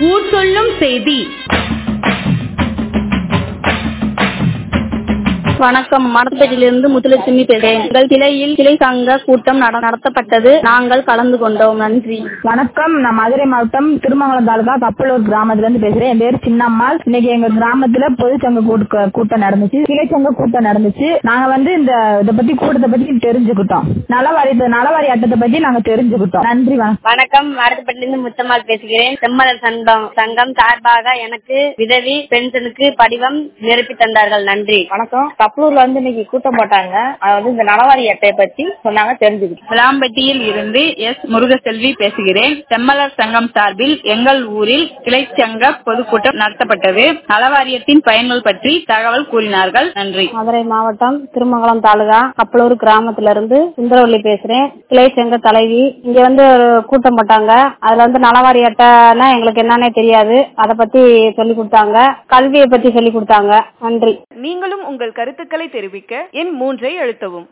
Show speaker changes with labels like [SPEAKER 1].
[SPEAKER 1] ஊர் சொல்லும் செய்தி
[SPEAKER 2] வணக்கம் மடப்பேட்டிலிருந்து முத்துலட்சுமி பேசுகிறேன் எங்கள் கிளையில் கிளை சங்க கூட்டம் நட- நடத்தப்பட்டது நாங்கள் கலந்து கொண்டோம் நன்றி
[SPEAKER 3] வணக்கம் நான் மதுரை மாவட்டம் திருமங்கலம் தாலுகா கப்பலூர் கிராமத்துல இருந்து பேசுறேன் என் பேர் சின்னம்மாள் இன்னைக்கு எங்க கிராமத்துல பொதுச்சங்க கூட்ட- கூட்டம் நடந்துச்சு கிளைச்சங்க கூட்டம் நடந்துச்சு நாங்க வந்து இந்த இத பத்தி கூட்டத்தை பத்தி தெரிஞ்சுக்கிட்டோம் நலவாரி நலவாரி அட்டத்தை பத்தி நாங்க தெரிஞ்சுக்கிட்டோம் நன்றி வணக்கம்
[SPEAKER 2] வணக்கம் மடப்பேட்டிலிருந்து முத்தம்மாள் பேசுகிறேன் செம்மலர் சங்கம் சங்கம் சார்பாக எனக்கு விதவி பென்ஷனுக்கு படிவம் நிரப்பி தந்தார்கள் நன்றி
[SPEAKER 3] வணக்கம் கப்பலூர்ல வந்து இன்னைக்கு கூட்டம் போட்டாங்க அது வந்து இந்த நலவாரி அட்டையை பத்தி சொன்னாங்க தெரிஞ்சுக்கிட்டோம்
[SPEAKER 1] விளாம்பட்டியில் இருந்து எஸ் முருகசெல்வி பேசுகிறேன் செம்மலர் சங்கம் சார்பில் எங்கள் ஊரில் கிளைச்சங்க பொதுக்கூட்டம் நடத்தப்பட்டது நலவாரியத்தின் பயன்கள் பற்றி தகவல் கூறினார்கள் நன்றி
[SPEAKER 2] மதுரை மாவட்டம் திருமங்கலம் தாலுகா கப்பலூர் கிராமத்துல இருந்து சுந்தரவள்ளி பேசுறேன் கிளை சங்க தலைவி இங்க வந்து ஒரு கூட்டம் போட்டாங்க அதுல வந்து நலவாரி அட்டைன்னா எங்களுக்கு என்னன்னே தெரியாது அத பத்தி சொல்லி கொடுத்தாங்க கல்வியை பத்தி சொல்லி கொடுத்தாங்க நன்றி
[SPEAKER 4] நீங்களும் உங்கள் கருத்துக்களை தெரிவிக்க எண் மூன்றை அழுத்தவும்